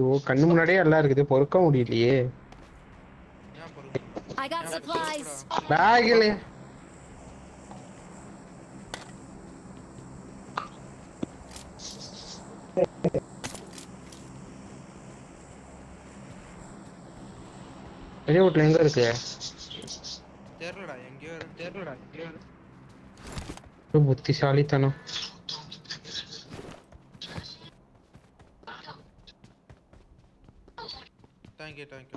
ஐயோ கண்ணு முன்னாடியே எல்லாம் இருக்குது பொறுக்க முடியலையே ஏன் பொறுக்க I got supplies. பேக்ல பெரிய வீட்டுல எங்க இருக்கு தெரியலடா எங்கேயோ இருக்கு தெரியலடா எங்கேயோ இருக்கு ஒரு புத்திசாலித்தனம் தேங்க்யூ தேங்க்யூ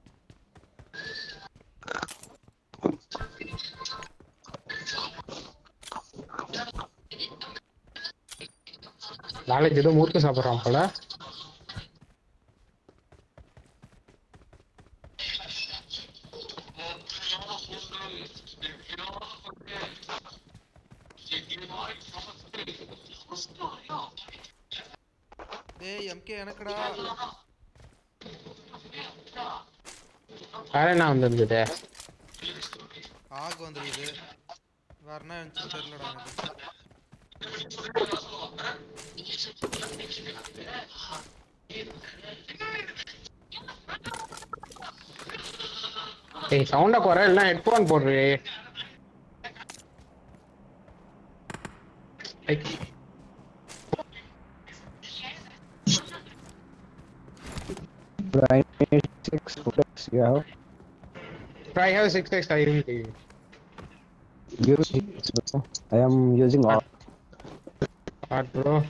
நாளைக்கு ஏதோ முறுக்கு சாப்பிடுறான் போல டேய் எம்கே எனக்குடா வேற என்ன வந்திருந்தது ஆக் வந்துருக்குது வேற என்ன இருந்துச்சு தெரியலடா எனக்கு ஏய் சவுண்ட குறை இல்லைன்னா ஹெட்ஃபோன் போடுறே I need six bullets. You have? I have six X I will give you. Give six, bro. I am using all. What bro?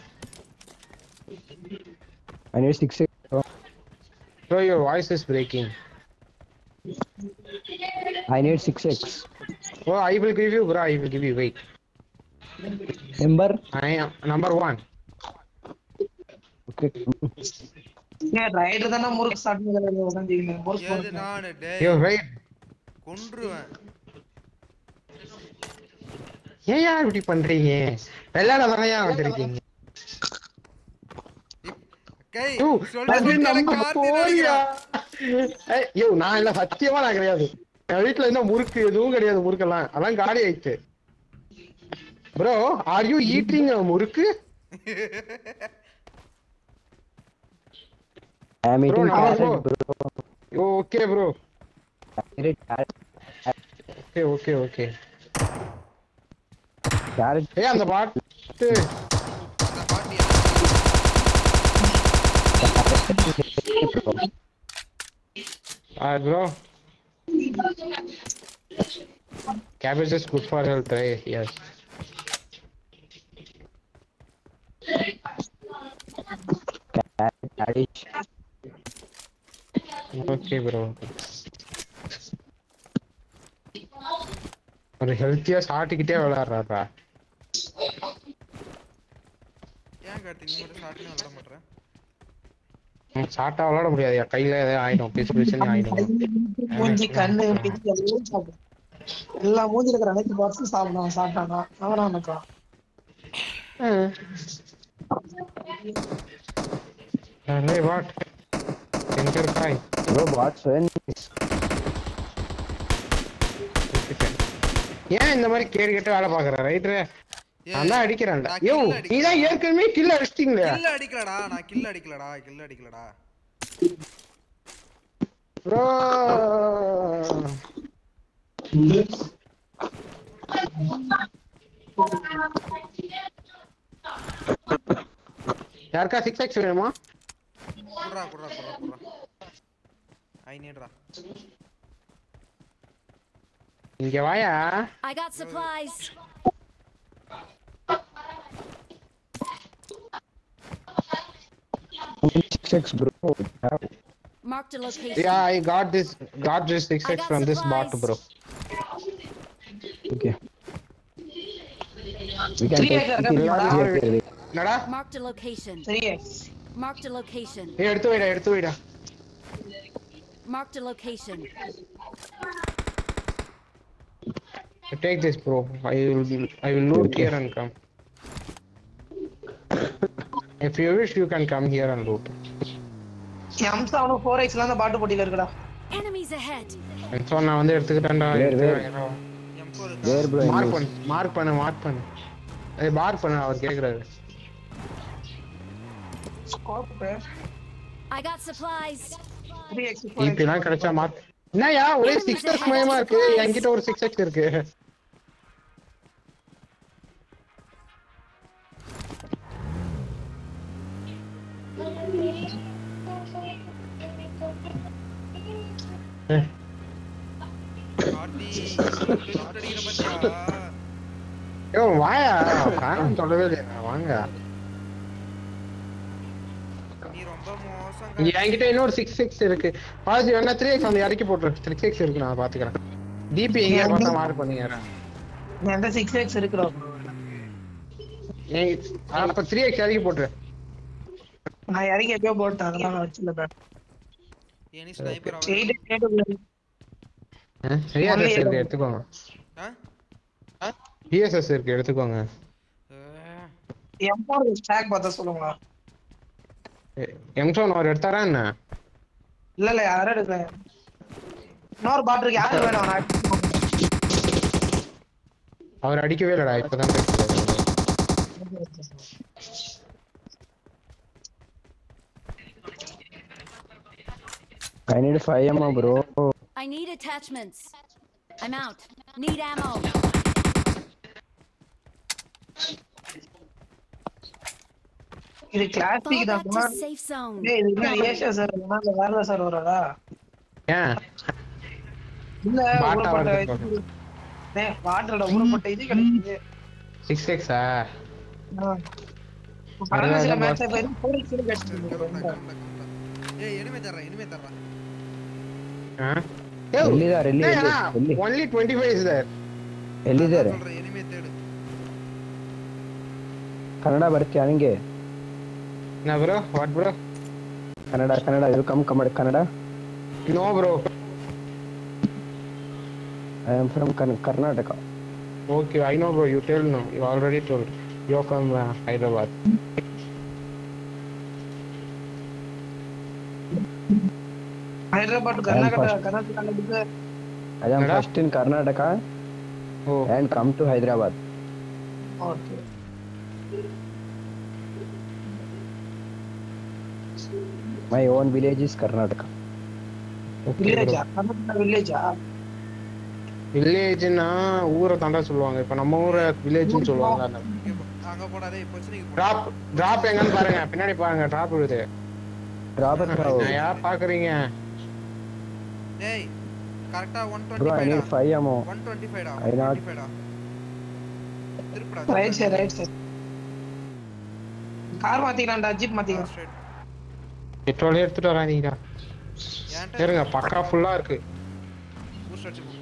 I need six. X, bro. Bro, your voice is breaking. I need six X. Oh, I will give you, bro. I will give you. Wait. Number. I am number one. Okay. ஏன் rider தானே முறுக்கு start பண்ணி உட்காந்துருக்கீங்க முறுக்கு ஏது போடுங்க. நானு Yo, டேய் wait. கொன்றுவேன் ஏன் யார் இப்படி பண்றீங்க வெள்ளாட தானே வந்திருக்கீங்க கை யோ, சொல்ல அது சொல்ல நம்ம கார்த்தி போறியா? நினைக்கிறான். ஏய், யோ, நான் இல்ல சத்தியமா நான் கிடையாது என் வீட்டுல என்ன முறுக்கு எதுவும் கிடையாது முறுக்கெல்லாம் அதான் காலி ஆயிடுச்சு bro are you eating murukku I am eating number carrot, four. bro. Okay bro I need carrot. Okay okay okay Carrot. ஏய் அந்த பாட்டு அந்த பாட்டி bro. ஆ bro cabbage is good for health right yes Carrot. Radish. Okay bro ஒரு ஹெல்த்தியா சாப்பிட்டுக்கிட்டே விளையாடுறாப்பா ஏன் கார்த்தி நீ மட்டும் சாட்டினே விளாட மாட்டேற சாப்பிட்டா விளையாட முடியாது கையில ஏதாவது ஆயிடும் பிசு பிசுன்னு ஆயிடும் மூஞ்சி கண்ணு பிடி எல்லாம் சாப்பிடும் எல்லா மூஞ்சில இருக்கிற அனைத்து பார்ட்ஸும் சாப்பிடுவான் சாப்பிட்டானா அவனா நினைக்கலாம் Hey, what? Finger fry. Bro, what's when this? ஏன் இந்த மாதிரி கேடு கேட்டு வேலை பாக்குற ரைட்ரு நான் தான் அடிக்கிறேன்டா நான் யோ kill நீ அடிக்கிறேன். தான் ஏற்கனவே கில் அடிச்சிட்டீங்களே கில்ல அடிக்கலடா நான் கில்ல அடிக்கலடா கில்ல அடிக்கலடா ப்ரோ யாருக்கா சிக்ஸ் எக்ஸ் வேணுமா குடுறா குடுறா குடுறா குடுறா ஐ நீட்ரா இங்க வாயா I got supplies. Six X, bro. Have. Marked a location. Yeah, I got this got this six I X got from this bot, supplies. bro. Okay. We can Three take acre it இருக்கா? here, here, here. என்னடா Marked a location. சரி Marked a location. ஏய் எடுத்து வைடா எடுத்து வைடா Marked a location. Take this, bro. I will I will loot Okay. here and come. If you wish, you can come here and loot. எம்ஸ் அவனுக்கு four எக்ஸ்ல அந்த பாட்டு போட்டியில இருக்குடா Enemies ahead. So நான் வந்து எடுத்துக்கிட்டேன்டா Where, where? எம்4 Where, bro? I mark missed. பண்ணு மார்க் பண்ணு மார்க் பண்ணு ஏய் மார்க் பண்ணு அவர் கேக்குறாரு scope I got supplies. Three x DP எல்லாம் கிடைச்சா மாத்து என்னயா ஒரே சிக்ஸ் எக்ஸ் மயமா இருக்கு என்கிட்ட ஒரு சிக்ஸ் எக்ஸ் இருக்கு ஏய், கார்த்தி ஷாட் அடிக்கிற பாத்தியா யோ வாயா வேணாம் சொல்லவே இல்லையா வாங்க நீ ரொம்ப மோசம் இங்க என்கிட்ட இன்னொரு சிக்ஸ் சிக்ஸ் இருக்கு பாலாஜி வேணா த்ரீ எக்ஸ் அந்த இறக்கி போட்டுரு த்ரீ எக்ஸ் இருக்கு நான் பாத்துக்கிறேன் டிபி எங்க பார்த்தா மார்க் பண்ணீங்க எந்த சிக்ஸ் எக்ஸ் இருக்கிறோம் அப்ப த்ரீ எக்ஸ் இறக்கி போட்டுரு நான் இறங்கி எப்பயோ போட்டேன் அதெல்லாம் நான் வச்சிருக்கேன் எனி ஸ்னைப்பர் அவர் எயிட் எயிட் பிஎஸ்எஸ் இருக்கு எடுத்துக்கோங்க ஆ பிஎஸ்எஸ் இருக்கு எடுத்துக்கோங்க அஹ், எம்ஆர் ஸ்டாக் பார்த்தா சொல்லுங்களா எம்சோன் அவர் எடுத்தாரா என்ன இல்ல இல்ல யாரும் எடுக்கிறேன் இன்னொரு பாட்டிலுக்கு யாரு வேணும் நான் எடுத்துட்டு போறேன். அவர் அடிக்கவே இல்லடா இப்பதான் பேசுறாரு I need 5 ammo, bro. I need attachments. I'm out. Need ammo. இது Fall கிளாசிக் தான் back to Kumar safe zone. டேய், இது என்ன ஏஷியா சார் இல்ல வேற சார் வரதா ஏன் இல்ல பாட்டா ஊறப்பட்ட வருது இது டேய் வாட்டரோட ஊறப்பட்ட இது கிடைக்குது சிக்ஸ் எக்ஸா கடந்த சில அதான் மேட்ச்ல போய் போய் கிலோ கம்ல, கிடைச்சிருக்கு கம்ல, கம்ல. ஏய் இனிமே தர்றேன் இனிமே தர்றேன் ಎಲ್ಲಿದಾರೆ ಎಲ್ಲಿ ಎಲ್ಲಿ ಎಲ್ಲಿ only twenty five is there ಎಲ್ಲಿದ್ದಾರೆ சொல்றேன் இனிமே தேடு ಕನ್ನಡ ಬರ್ತೀಯಾ ನಿಂಗೆ என்ன bro what bro Kannada Kannada ಇದು ಕಮ್ ಕಮ್ಮಡಿ Kannada no bro I am from Karnataka okay I know bro you tell no you already told you from Hyderabad Hyderabad Karnataka Karnataka I am Kannada? First in Karnataka oh and come to Hyderabad okay my own village is Karnataka வில்லேஜா கர்நாடகா வில்லேஜா வில்லேஜ்னா ஊரை தாண்டா சொல்லுவாங்க இப்ப நம்ம ஊரை வில்லேஜ்னு சொல்லுவாங்க அந்த இங்க போ. அங்க போடாதே பிரச்சனைக்கு போ டிராப் டிராப் எங்கன்னு பாருங்க பின்னாடி பாருங்க டிராப் விழுது ರಾಬರ್ಟ್ ರಾವ್ நான் யார் பாக்குறீங்க டேய் கரெக்டா ಬ್ರೋ ಐ 125 ನೀಡ್ டா 5 ammo 125 டா I not- 125 டா திருப்புடா right side right side car மாத்திக்கலாம்டா ஜீப் மாத்திக்கலாம் ஸ்ட்ரைட் பெட்ரோலே எடுத்துட்டு வராதீங்கடா ஏன்டா சரிங்க பக்கா ஃபுல்லா இருக்கு பூஸ்ட் அடிச்சு போ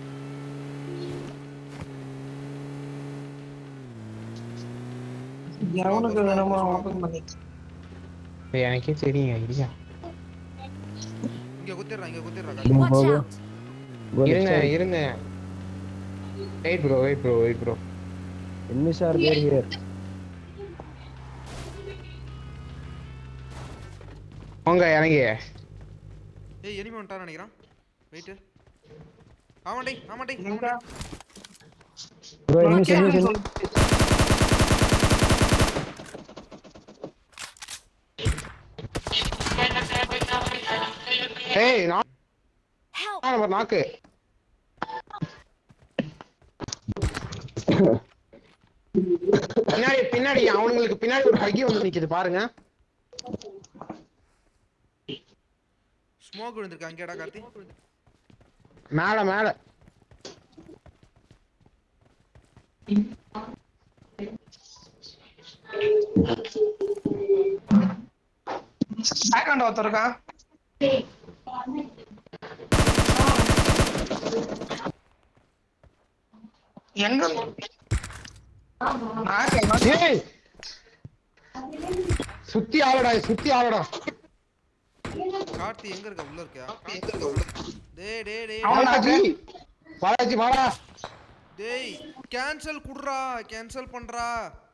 எவனுக்கு வேணுமோ ஓபன் பண்ணி ஏய், எனக்கே தெரியுங்க இல்லையா இங்க குத்திடுறா இங்க குத்திடுறா Boom, Watch ಹೋಗು. out. Go left இருங்க side. இருங்க wait bro wait bro wait bro Enemies are there here. போங்க இறங்கி ஏய் எனிமி வந்துட்டான்னு நினைக்கிறான் வெயிட் ஆமாண்டே ஆமாண்டே எங்க Bro, enemies, enemies, enemies. ஏய் நான் Help. நம்பர் நாக்கு பின்னாடி பின்னாடி அவனுங்களுக்கு பின்னாடி ஒரு பகி வந்து நிக்குது பாருங்க ஸ்மோக் விழுந்திருக்கு அங்கேடா கார்த்தி மேல மேல பேக் ஹேண்ட் ஒருத்தர் இருக்கான் எங்க நாக்கு எவன்? ஏய் சுத்தி ஆளடா சுத்தி ஆளடா கார்த்தி எங்க இருக்க உள்ள இருக்கியா எங்க இருக்க உள்ள டேய் டேய் டேய் அவன் பாலாஜி பாலாஜி வாடா டேய் கேன்சல் குடுறா கேன்சல் பண்றா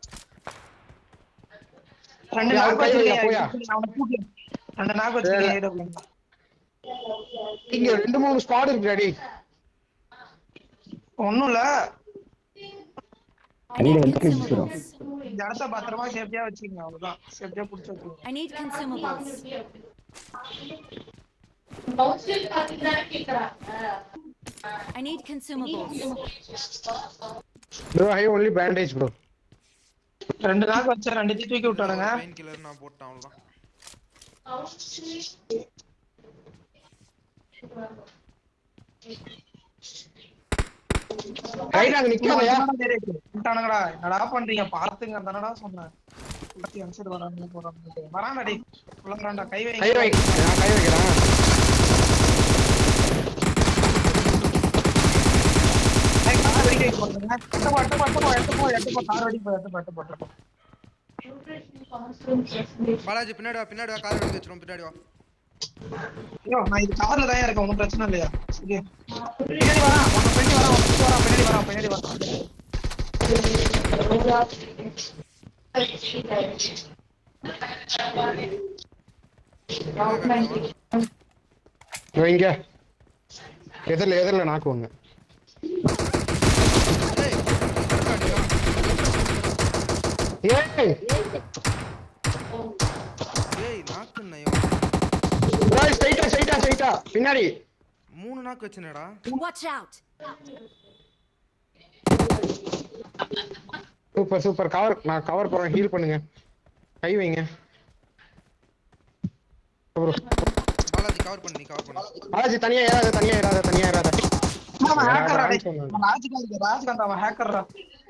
ரெண்டு ஏய், நாக்கு அவன் கையில வச்சிருக்கேன் போயா? அவனை கூட்டு ரெண்டு நாக்கு வச்சிருக்கேன் AW. இங்க ரெண்டு மூணு ஸ்குவாட் இருக்கு டாடி ஒண்ணும் இல்ல I need I need help, bro. consumables. இந்த இடத்த பத்திரமா சேஃப்டியா வச்சுக்கங்க அவ்வளவுதான் சேஃப்டியா புடிச்சு வச்சுக்கோங்க I need consumables. I need consumables. Bro I only bandage bro ரெண்டு நாக்கு வச்சா ரெண்டு தூக்கி விட்டானுங்க பெயின் கில்லர் நான் போட்டேன் அவ்வளவுதான் ரைட் அங்க நிக்காதயா விட்டானுங்கடா என்னடா பண்றீங்க பாத்துங்க தானடா சொன்னேன் பாத்தி அந்த சைடு வரானுங்க போறானுங்க வரான்டா டேய் உள்ளங்கடா கை வை கை வை நான் கை வைக்கிறேன் ஏய், கார் வெடிக்க வைக்க போறானுங்க. எட்டு போ, எட்டு போ, எட்டு போ, எட்டு போ, எட்டு போ, கார் வெடிக்க போ, எட்டு போ, எட்டு போ, எட்டு போ. பாலாஜி பின்னாடி வா பின்னாடி வா கார் எடுத்து வச்சிரும் பின்னாடி வா ஐயோ, நான் இது கவர்ல தான் இருக்கேன் ஒன்றும் பிரச்சனை இல்லையா ஓகே பின்னாடி வரா உனக்கு பின்னாடி வரா உனக்கு வரா பின்னாடி வரா பின்னாடி வரா இதோ இங்க எதிரில் எதிரில் நாக்குவாங்க ஏய் ஏய் ஏய் நாக்கு நயம் ப்ரோ ஸ்ட்ரைட்டா ஸ்ட்ரைட்டா ஸ்ட்ரைட்டா பின்னாடி மூணு நாக்கு வச்சனேடா Watch out! Super super cover நான் கவர் போறேன் ஹீல் பண்ணுங்க கை வைங்க ப்ரோ பாலாஜி கவர் பண்ணி கவர் பண்ணு பாலாஜி தனியா ஏறாத தனியா ஏறாத தனியா ஏறாத அவன் யாரா ஹேக்கர்டா ராணி டேய் சொன்னாங்க. அவன் ராஜ்காந்த் ராஜ்காந்த் அவன் ஹேக்கர்டா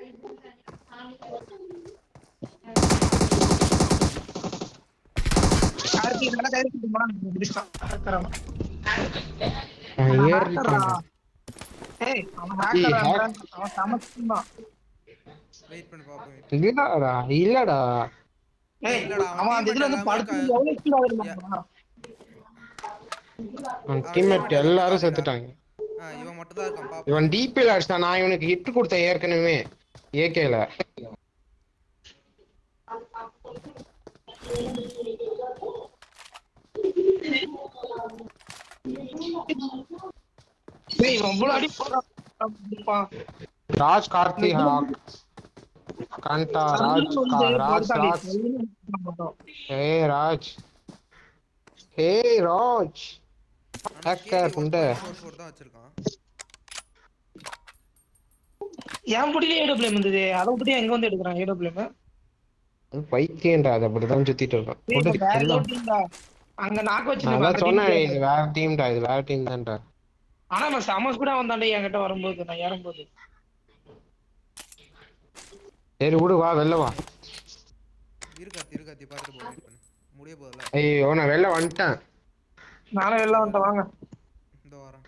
கார்த்தி இதெல்லாம் கைது பண்ணி போனா முடிச்சான் ஹேக்கர் அவன் அவன் அவன் ஏறி ஹேக்கர்டா ஏய் அவன் ஹேக்கர்டா hack- அவன் சமச்சுதான் வெயிட் பண்ணி பாப்போம் இல்லடா இல்லடா ஏய் இல்லடா, அவன் அவன் அந்த இதுல வந்து teammate படுத்து எல்லாமே எவ்வளவு கீழ வருவான் அவன் டீம்மேட் எல்லாரும் செத்துட்டாங்க ஆ இவன் மட்டும் தான் இருக்கான் பாப்போம் இவன் டிபில அடிச்சான் நான் இவனுக்கு ஹிட் கொடுத்தேன் ஏற்கனவே ஏகேல ஏய் இவன் இவ்வளவு அடி போடுறான் அடிப்பான். ராஜ் கார்த்தி ஹாக் கண்டா ராஜ் சல்லுன்னு கா- வந்து ராஜ் போட்டாடி, ராஜ் சல்லுன்னு அடிப்பான் மட்டும். ஹே ராஜ் ஹே ராஜ் Hacker புண்டை. தான் வச்சிருக்கான் என் புடியில ஏடபிள்யூஎம் இருந்தது அதை விட்டுட்டு எங்க வந்து எடுக்கிறான் ஏடபிள்யூஎம் பைத்தியம்டா அது அப்படிதான் சுத்திட்டு இருக்கான் வேற போட்டு ஏதோ எல்லாம். டீம்டா அங்க நாக்கு வச்சு நான் அதான் சொன்னேன் இது வேற டீம்டா இது வேற டீம் தான்டா ஆனா நான் சமஸ் கூட வந்தாண்டே என்கிட்ட வரும்போது நான் ஏறும்போது சரி விடு வா வெளில வா இருக்காத்தி இருக்காத்தி பார்த்து போ வெயிட் பண்ணு முடிய போதில்ல ஐயோ நான் வெளில வந்துட்டேன் நானே வெளில வந்துட்டேன் வாங்க இந்த வாரம்